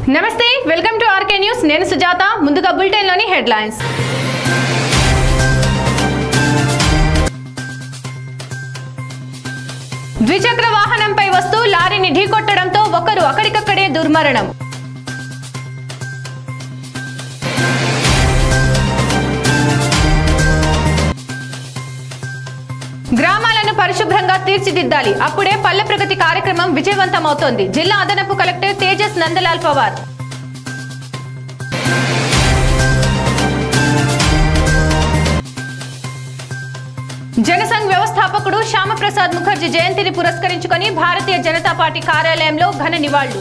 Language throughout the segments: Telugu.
నమస్తే వెల్కమ్ టు ఆర్కే న్యూస్ నేను సుజాత ముందుగా బులెటిన్ లోని హెడ్లైన్స్ ద్విచక్ర వాహనంపై వస్తూ లారీని ఢీకొట్టడంతో ఒకరు అక్కడికక్కడే దుర్మరణం గ్రామాలను పరిశుభ్రంగా తీర్చిదిద్దాలి అప్పుడే పల్లె ప్రగతి కార్యక్రమం విజయవంతమవుతోంది జిల్లా అదనపు కలెక్టర్ తేజస్ నందలాల్ పవార్ జనసంఘ్ వ్యవస్థాపకుడు శ్యామప్రసాద్ ముఖర్జీ జయంతిని పురస్కరించుకొని భారతీయ జనతా పార్టీ కార్యాలయంలో ఘన నివాళులు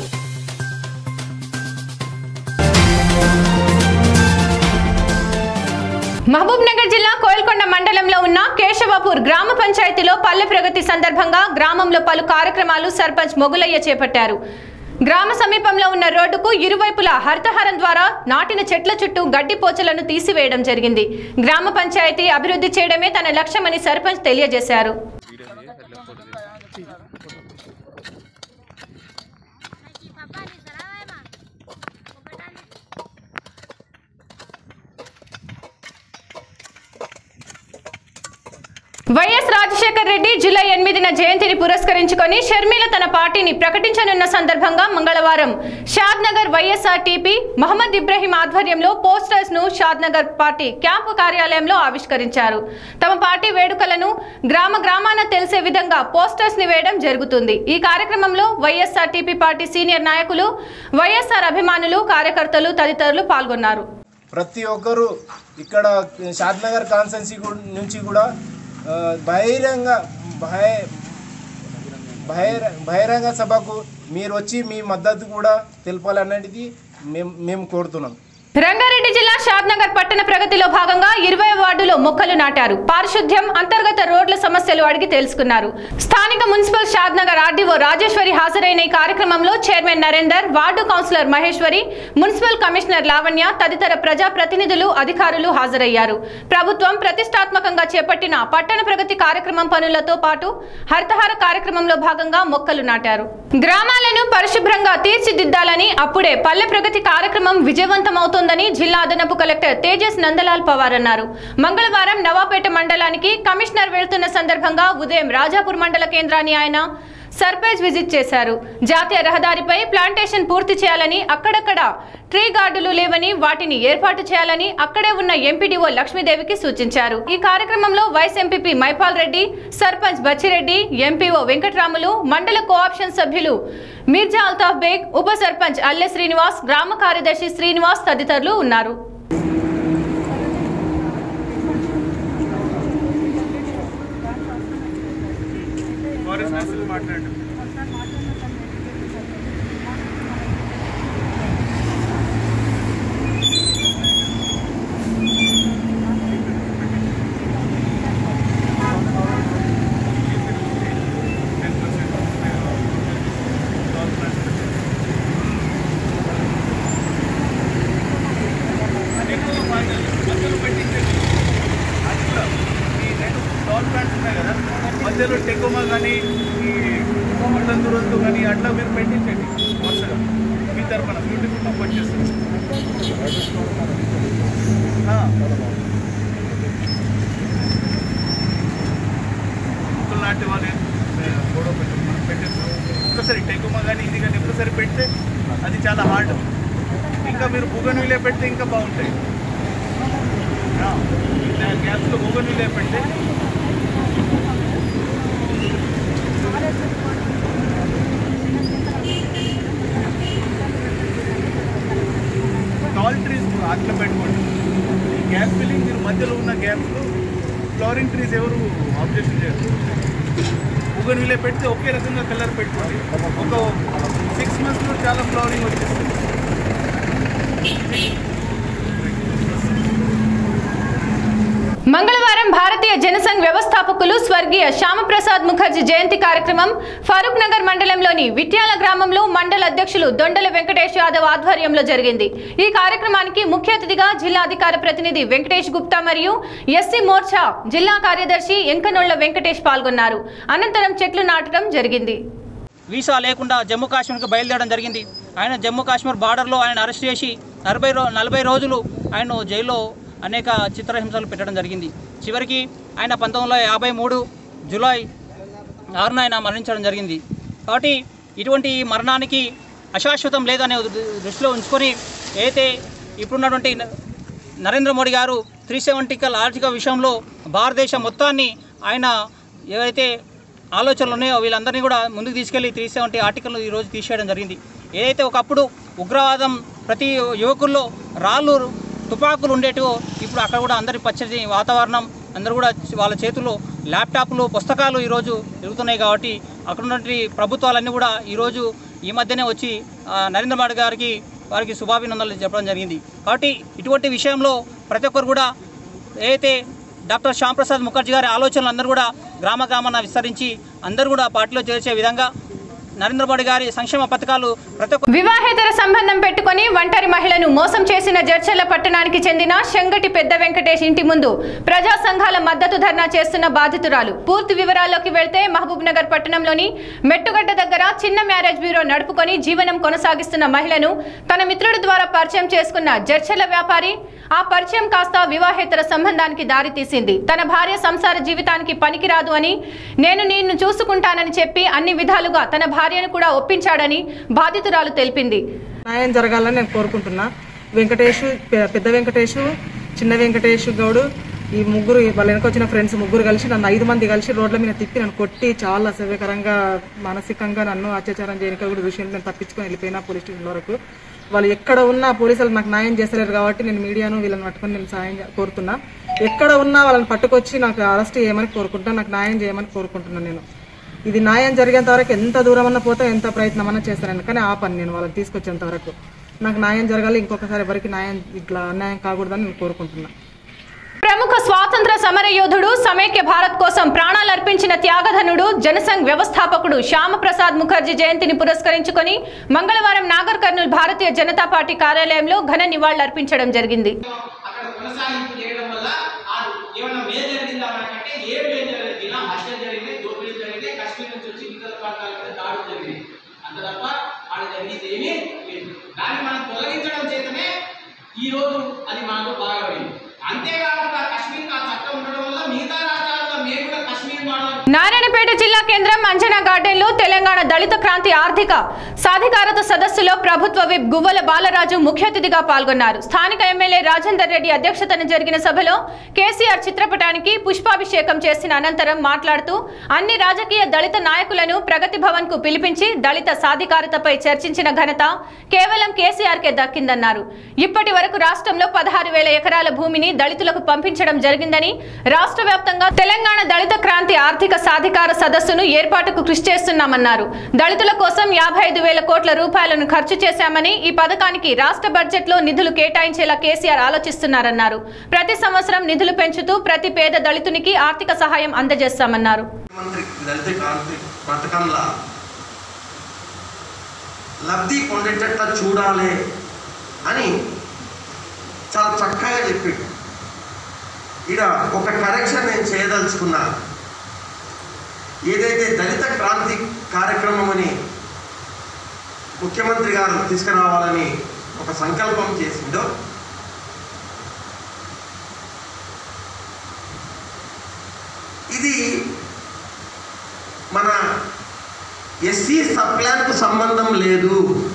మహబూబ్ నగర్ జిల్లా కోయల్కొండ మండలంలో ఉన్న కేశవాపూర్ గ్రామ పంచాయతీలో పల్లె ప్రగతి సందర్భంగా గ్రామంలో పలు కార్యక్రమాలు సర్పంచ్ మొగులయ్య చేపట్టారు గ్రామ సమీపంలో ఉన్న రోడ్డుకు ఇరువైపులా హరితహారం ద్వారా నాటిన చెట్ల చుట్టూ గడ్డి పోచలను తీసివేయడం జరిగింది గ్రామ పంచాయతీ అభివృద్ధి చేయడమే తన లక్ష్యమని సర్పంచ్ తెలియజేశారు వైఎస్ రాజశేఖర రెడ్డి జూలై ఎనిమిదిన జయంతిని పురస్కరించుకొని షర్మిల తన పార్టీని ప్రకటించనున్న సందర్భంగా మంగళవారం Shadnagar YSR TP Mohammed Ibrahim ఆధ్వర్యంలో పోస్టర్స్ ను షాద్ నగర్ పార్టీ క్యాంపు కార్యాలయంలో ఆవిష్కరించారు తమ పార్టీ వేడుకలను గ్రామ గ్రామాన తెలిసే విధంగా పోస్టర్స్ ని వేయడం జరుగుతుంది ఈ కార్యక్రమంలో వైఎస్ఆర్ టీపీ పార్టీ సీనియర్ నాయకులు వైఎస్ఆర్ అభిమానులు కార్యకర్తలు తదితరులు పాల్గొన్నారు ప్రతి ఒక్కరూ ఇక్కడ షాద్నగర్ కాన్సెన్సీ నుంచి కూడా ఆ, బహిరంగ బహి బహిర బహిరంగ సభకు మీరు వచ్చి మీ మద్దతు కూడా తెలపాలన్నది మేము మేము కోరుతున్నాం రంగారెడ్డి జిల్లా షాద్నగర్ పట్టణ ప్రగతిలో భాగంగా ఇరవై వార్డులో మొక్కలు నాటారు పారిశుద్ధ్యం అంతర్గత రోడ్ల సమస్యలు అడిగి తెలుసుకున్నారు స్థానిక మున్సిపల్ షాద్నగర్ ఆర్డీఓ రాజేశ్వరి హాజరైన ఈ కార్యక్రమంలో chairman Narender ward councillor Maheshwari municipal commissioner Lavanya తదితర ప్రజా ప్రతినిధులు అధికారులు హాజరయ్యారు ప్రభుత్వం ప్రతిష్టాత్మకంగా చేపట్టిన పట్టణ ప్రగతి కార్యక్రమం పనులతో పాటు హరితహార కార్యక్రమంలో భాగంగా మొక్కలు నాటారు గ్రామాలను పరిశుభ్రంగా తీర్చిదిద్దాలని అప్పుడే పల్లె ప్రగతి కార్యక్రమం విజయవంతమవుతోందని జిల్లా అదనపు కలెక్టర్ తేజస్ నందలాల్ పవార్ అన్నారు మంగళవారం నవాపేట మండలానికి కమిషనర్ వెళ్తున్న సందర్భంగా ఉదయం రాజాపూర్ మండల కేంద్రాన్ని ఆయన సర్ప్రైజ్ విజిట్ చేశారు జాతీయ రహదారిపై ప్లాంటేషన్ పూర్తి చేయాలని అక్కడక్కడ ట్రీ గార్డులు లేవని వాటిని ఏర్పాటు చేయాలని అక్కడే ఉన్న ఎంపీడీఓ లక్ష్మీదేవికి సూచించారు ఈ కార్యక్రమంలో vice MPP Maipal Reddy sarpanch Bachireddy MPO Venkatramulu మండల కోఆప్షన్ సభ్యులు మీర్జా అల్తాఫ్ బేగ్ ఉప సర్పంచ్ అల్లె శ్రీనివాస్ గ్రామ కార్యదర్శి శ్రీనివాస్ తదితరులు ఉన్నారు మధ్యలో టెకోమా కానీ ఈ మటన్ దురస్తు కానీ అట్లా మీరు పెట్టించండి వరుసగా మీ తరఫున బ్యూటిఫుల్ వచ్చేస్తుంది మొక్కలు నాటి వాళ్ళు గొడవ పెట్టారు పెట్టేస్తాం ఒక్కసారి టెకోమా కానీ ఇది కానీ ఒక్కసారి పెడితే అది చాలా హార్డ్ ఇంకా మీరు బుగన్ విలే పెడితే ఇంకా బాగుంటాయి గ్యాస్లో బుగన్ విలే పెడితే టాల్ ట్రీస్ అట్లా పెట్టుకోండి ఈ గ్యాప్ ఫిల్లింగ్ మీరు మధ్యలో ఉన్న గ్యాప్లో ఫ్లవరింగ్ ట్రీస్ ఎవరు ఆబ్జెక్షన్ చేయరు ఊగన్ విలే పెడితే ఒకే రకంగా కలర్ పెట్టుకోండి ఒక సిక్స్ మంత్స్లో చాలా ఫ్లవరింగ్ వచ్చేస్తుంది మంగళవారం భారతీయ జనసంఘ్ వ్యవస్థాపకులు స్వర్గీయ శ్యామప్రసాద్ ముఖర్జీ జయంతి కార్యక్రమం ఫరూక్ నగర్ మండలంలోని విట్యాల గ్రామంలో మండల అధ్యక్షులు దొండల వెంకటేష్ యాదవ్ ఆధ్వర్యంలో జరిగింది ఈ కార్యక్రమానికి ముఖ్య అతిథిగా జిల్లా అధికార ప్రతినిధి వెంకటేష్ గుప్తా మరియు ఎస్సీ మోర్చా జిల్లా కార్యదర్శి ఎంకనోళ్ల వెంకటేష్ పాల్గొన్నారు అనంతరం చెట్లు నాటడం జరిగింది వీసా లేకుండా జమ్మూ కాశ్మీర్కి బయలుదేరడం జరిగింది ఆయన జమ్మూ కాశ్మీర్ బార్డర్లో ఆయన అరెస్ట్ చేసి నలభై రో నలభై రోజులు ఆయన జైల్లో అనేక చిత్రహింసలు పెట్టడం జరిగింది చివరికి ఆయన పంతొమ్మిది వందల యాభై మూడు జూలై ఆరున ఆయన మరణించడం జరిగింది కాబట్టి ఇటువంటి ఈ మరణానికి అశాశ్వతం లేదనే దృ- దృష్టిలో ఉంచుకొని ఏదైతే ఇప్పుడున్నటువంటి న- నరేంద్ర మోడీ గారు త్రీ సెవెంటికల్ ఆర్థిక విషయంలో భారతదేశం మొత్తాన్ని ఆయన ఏవైతే ఆలోచనలు ఉన్నాయో వీళ్ళందరినీ కూడా ముందుకు తీసుకెళ్లి త్రీ సెవెంటీ ఆర్టికల్ ఈరోజు తీసేయడం జరిగింది ఏదైతే ఒకప్పుడు ఉగ్రవాదం ప్రతి యువకుల్లో రాళ్ళు తుపాకులు ఉండేటివో ఇప్పుడు అక్కడ కూడా అందరి పచ్చని వాతావరణం అందరూ కూడా వాళ్ళ చేతుల్లో ల్యాప్టాప్లు పుస్తకాలు ఈరోజు తిరుగుతున్నాయి కాబట్టి అక్కడ ఉన్నటువంటి ప్రభుత్వాలన్నీ కూడా ఈరోజు ఈ మధ్యనే వచ్చి ఆ, నరేంద్ర మోడీ గారికి వారికి శుభాభినందనలు చెప్పడం జరిగింది కాబట్టి ఇటువంటి విషయంలో ప్రతి ఒక్కరు కూడా ఏదైతే డాక్టర్ శ్యామ్ ప్రసాద్ ముఖర్జీ గారి ఆలోచనలు అందరూ కూడా గ్రామ గ్రామాన విస్తరించి అందరూ కూడా పార్టీలో చేర్చే విధంగా నరేంద్ర మోడీ గారి సంక్షేమ పథకాలు ప్రతి ఒక్క వివాహేతర సంబంధం పెట్టుకొని ఒంటరి మహిళను మోసం చేసిన జడ్చర్ల పట్టణానికి చెందిన శంగటి పెద్ద వెంకటేష్ ఇంటి ముందు ప్రజా సంఘాల మద్దతు ధర్నా చేస్తున్న బాధితురాలు పూర్తి వివరాల్లోకి వెళ్తే మహబూబ్ నగర్ పట్టణంలోని మెట్టుగడ్డ దగ్గర చిన్న మ్యారేజ్ బ్యూరో నడుపుకొని జీవనం కొనసాగిస్తున్న మహిళను తన మిత్రుడి ద్వారా పరిచయం చేసుకున్న జడ్చర్ల వ్యాపారి ఆ పరిచయం కాస్త వివాహేతర సంబంధానికి దారితీసింది తన భార్య సంసార జీవితానికి పనికిరాదు అని నేను నిన్ను చూసుకుంటానని చెప్పి అన్ని విధాలుగా తన భార్యను కూడా ఒప్పించాడని బాధితురాలు తెలిపింది న్యాయం జరగాలని నేను కోరుకుంటున్నా వెంకటేష్ పె- పెద్ద వెంకటేష్ చిన్న వెంకటేష్ గౌడు ఈ ముగ్గురు వాళ్ళ వెనక వచ్చిన ఫ్రెండ్స్ ముగ్గురు కలిసి నన్ను ఐదు మంది కలిసి రోడ్ల మీద తిప్పి నన్ను కొట్టి చాలా అసభ్యకరంగా మానసికంగా నన్ను అత్యాచారం చేయడానికి కూడా విషయం నేను తప్పించుకొని వెళ్ళిపోయినా పోలీస్ స్టేషన్ వరకు వాళ్ళు ఎక్కడ ఉన్నా పోలీసులు నాకు న్యాయం చేస్తలేరు కాబట్టి నేను మీడియాను వీళ్ళని పట్టుకొని నేను సాయం చే- కోరుతున్నా ఎక్కడ ఉన్నా వాళ్ళని పట్టుకొచ్చి నాకు అరెస్ట్ చేయమని కోరుకుంటా నాకు న్యాయం చేయమని కోరుకుంటున్నాను నేను ఇది న్యాయం జరిగేంత వరకు ఎంత దూరం అన్నా పోతే ఎంత ప్రయత్నం అన్నా చేస్తాను కానీ ఆ పని నేను వాళ్ళని తీసుకొచ్చేంత వరకు నాకు న్యాయం జరగాలి ఇంకొకసారి ఎవరికి న్యాయం ఇట్లా అన్యాయం కాకూడదని నేను కోరుకుంటున్నా ప్రముఖ స్వాతంత్ర సమర యోధుడు సమైక్య భారత్ కోసం ప్రాణాలర్పించిన త్యాగధనుడు జనసంఘ్ వ్యవస్థాపకుడు శ్యామప్రసాద్ ముఖర్జీ జయంతిని పురస్కరించుకొని మంగళవారం నాగర్ కర్నూల్ భారతీయ జనతా పార్టీ కార్యాలయంలో ఘన నివాళులర్పించడం జరిగింది అక్కడ కొనసాగింపు చేయడం వల్ల ఆ ఏమైనా మేలు జరిగిందా మనకంటే ఏం మేలు జరగలేదు ఇలా హత్య జరిగింది దోపిడీ జరిగింది కాశ్మీర్ నుంచి వచ్చి ఇతర ప్రాంతాల మీద దాడులు జరిగింది అంత తప్ప ఆడ జరిగింది ఏమీ లేదు దాన్ని మనం తొలగించడం చేతనే ఈ రోజు అది మాకు బాగా పడింది అంతేకాకుండా కాశ్మీర్ ఆ చట్టం ఉండడం వల్ల మిగతా రాష్ట్రాల్లో మేము కూడా కాశ్మీర్ మోడల్ నారాయణపేట జిల్లా కేంద్రం అంజనా గార్డెన్లో తెలంగాణ దళిత క్రాంతి ఆర్థిక సాధికారత సదస్సులో ప్రభుత్వ విప్ గువ్వల బాలరాజు ముఖ్య అతిథిగా పాల్గొన్నారు స్థానిక ఎమ్మెల్యే రాజేందర్ రెడ్డి అధ్యక్షతన జరిగిన సభలో కేసీఆర్ చిత్రపటానికి పుష్పాభిషేకం చేసిన అనంతరం మాట్లాడుతూ అన్ని రాజకీయ దళిత నాయకులను ప్రగతి భవన్ కు పిలిపించి దళిత సాధికారతపై చర్చించిన ఘనత కేవలం కేసీఆర్ కే దక్కిందన్నారు ఇప్పటి వరకు రాష్ట్రంలో పదహారు వేల ఎకరాల భూమిని దళితులకు పంపించడం జరిగిందని రాష్ట్ర వ్యాప్తంగా తెలంగాణ దళిత క్రాంతి ఆర్థిక సాధికార సదస్సును ఏర్పాటుకు కృషి చేస్తున్నామన్నారు దళితుల కోసం యాభై ఐదు వేల కోట్ల రూపాయలను ఖర్చు చేశామని ఈ పథకానికి రాష్ట్ర బడ్జెట్ లో నిధులు కేటాయించేలా కేసీఆర్ ఆలోచిస్తున్నారన్నారు ప్రతి సంవత్సరం నిధులు పెంచుతూ ప్రతి పేద దళితునికి ఆర్థిక సహాయం అందజేస్తామన్నారు మంత్రి దళిత క్రాంతి పథకంలా లబ్ధి పొందేటట్లా చూడాలి అని చాలా చక్కగా చెప్పిండు ఇక ఒక కరెక్షన్ నేను చేయదలుచుకున్నా ఏదైతే దళిత క్రాంతి కార్యక్రమం అని ముఖ్యమంత్రి గారు తీసుకురావాలని ఒక సంకల్పం చేసిందో ఇది మన ఎస్సీ సప్లాన్కు సంబంధం లేదు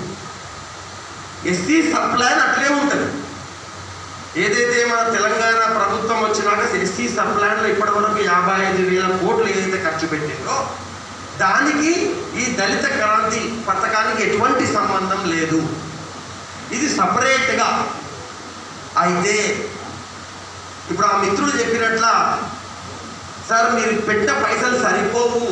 ఎస్సీ సప్లాన్ అట్లే ఉంటుంది ఏదైతే మన తెలంగాణ ప్రభుత్వం వచ్చినాక ఎస్సీ సప్లాన్లో ఇప్పటివరకు యాభై ఐదు వేల కోట్లు ఏదైతే ఖర్చు పెట్టిందో దానికి ఈ దళిత క్రాంతి పథకానికి ఎటువంటి సంబంధం లేదు ఇది సపరేట్గా అయితే ఇప్పుడు ఆ మిత్రుడు చెప్పినట్ల సార్ మీరు పెట్టిన పైసలు సరిపోవు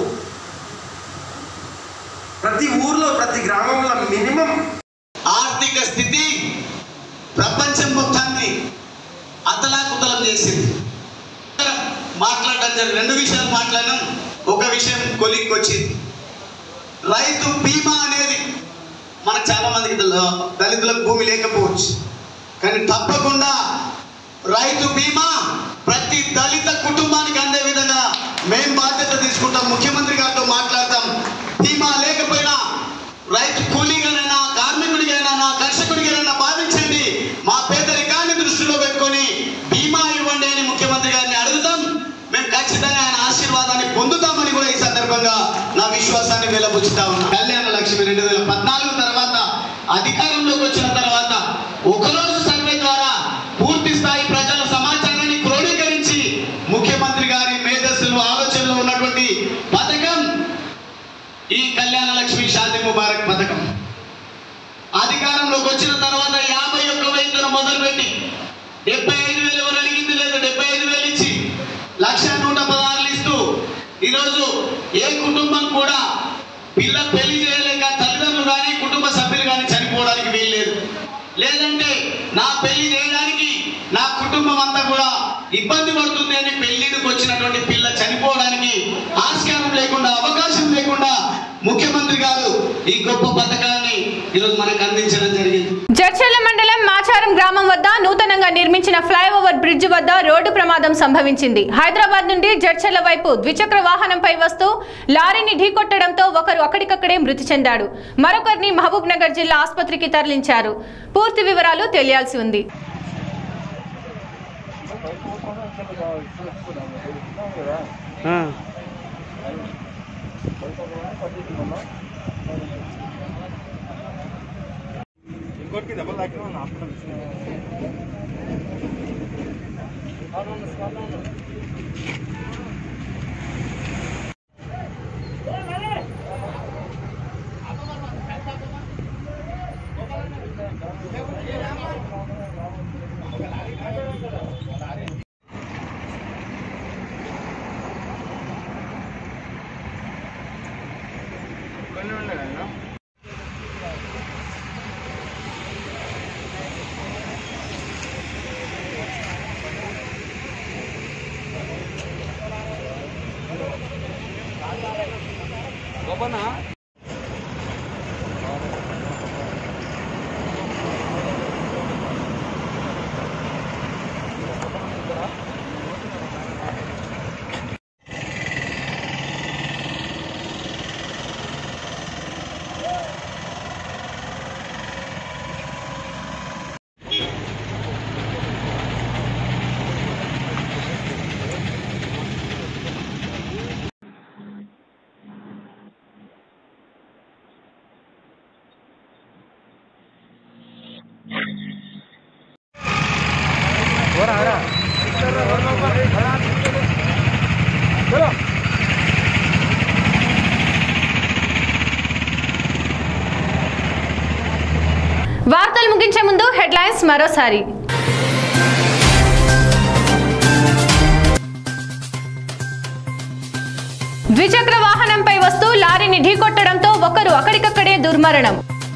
ప్రతి ఊర్లో ప్రతి గ్రామంలో మినిమం ఆర్థిక స్థితి ప్రపంచం మొత్తాన్ని అతలాకుతలం చేసింది మాట్లాడడం జరిగింది రెండు విషయాలు మాట్లాడినాం ఒక విషయం కొలిక్కి వచ్చింది రైతు బీమా అనేది మనకు చాలా మందికి తెల- దళితులకు భూమి లేకపోవచ్చు కానీ తప్పకుండా రైతు బీమా ప్రతి దళిత కుటుంబానికి అందే విధంగా మేము బాధ్యత తీసుకుంటాం ముఖ్యమంత్రి గారితో మాట్లాడతాం బీమా లేకపోయినా రైతు కూలీగానైనా కార్మికుడిగా రైతుడికైనా నా కర్షకుడికైనా భావించండి మా పేదరికాన్ని దృష్టిలో పెట్టుకొని బీమా ఇవ్వండి అని ముఖ్యమంత్రి గారిని అడుగుతాం మేము ఖచ్చితంగా ఆయన ఆశీర్వాదాన్ని పొందుతామని కూడా ఈ సందర్భంగా నా విశ్వాసాన్ని వెలబుచ్చుతా ఉన్నా కళ్యాణ లక్ష్మి రెండు వేల పద్నాలుగు తర్వాత అధికారంలోకి వచ్చిన తర్వాత ఒకరోజు సర్వే ద్వారా పూర్తి స్థాయి ప్రజల సమాచారాన్ని క్రోడీకరించి ముఖ్యమంత్రి గారి మేధస్సులు ఆలోచనలో ఉన్నటువంటి పథకం ఈ కళ్యాణ లక్ష్మి షాది ముబారక్ పథకం అధికారంలోకి వచ్చిన తర్వాత యాభై ఒక్క వెయ్యితో మొదలుపెట్టి డెబ్బై ఐదు వేలు ఎవరు అడిగింది లేదు డెబ్బై ఐదు వేలు ఇచ్చి లక్ష నూట పదహారులు ఇస్తూ ఈరోజు ఏ కుటుంబం కూడా పిల్ల పెళ్లి చేయలేక తల్లిదండ్రులు కానీ కుటుంబ సభ్యులు కానీ చనిపోవడానికి వీల్లేదు లేదంటే నా పెళ్లి చేయడానికి నా కుటుంబం అంతా కూడా ఇబ్బంది పడుతుంది అని పెళ్లిడికి వచ్చినటువంటి పిల్ల చనిపోవడానికి ఆస్కారం లేకుండా అవకాశం లేకుండా ముఖ్యమంత్రి గారు ఈ గొప్ప పథకాన్ని ఈరోజు మనకు అందించడం జరిగింది జడ్చర్ల మండలం మాచారం గ్రామం వద్ద నూతనంగా నిర్మించిన ఫ్లైఓవర్ బ్రిడ్జ్ వద్ద రోడ్డు ప్రమాదం సంభవించింది హైదరాబాద్ నుండి జడ్చర్ల వైపు ద్విచక్ర వాహనంపై వస్తూ లారీని ఢీకొట్టడంతో ఒకరు అక్కడికక్కడే మృతి చెందాడు మరొకరిని మహబూబ్ నగర్ జిల్లా ఆసుపత్రికి తరలించారు పూర్తి వివరాలు తెలియాల్సి ఉంది వార్తలు ముగించే ముందు హెడ్లైన్స్ మరోసారి ద్విచక్ర వాహనంపై వస్తూ లారీని ఢీకొట్టడంతో ఒకరు అక్కడికక్కడే దుర్మరణం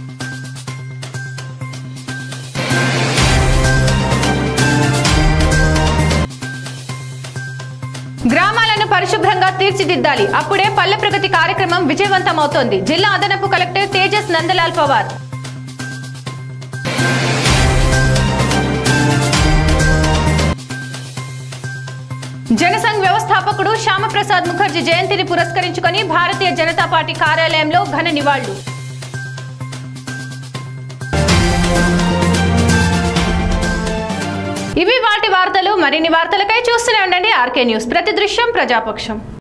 గ్రామాలను పరిశుభ్రంగా తీర్చిదిద్దాలి అప్పుడే పల్లె ప్రగతి కార్యక్రమం విజయవంతమవుతోంది జిల్లా అదనపు కలెక్టర్ తేజస్ నందలాల్ పవార్ జనసంఘ్ వ్యవస్థాపకుడు శ్యామప్రసాద్ ముఖర్జీ జయంతిని పురస్కరించుకొని భారతీయ జనతా పార్టీ కార్యాలయంలో ఘన నివాళులు ఇవి వాటి వార్తలు మరిన్ని వార్తలకై చూస్తూనే ఉండండి ఆర్కే న్యూస్ ప్రతి దృశ్యం ప్రజాపక్షం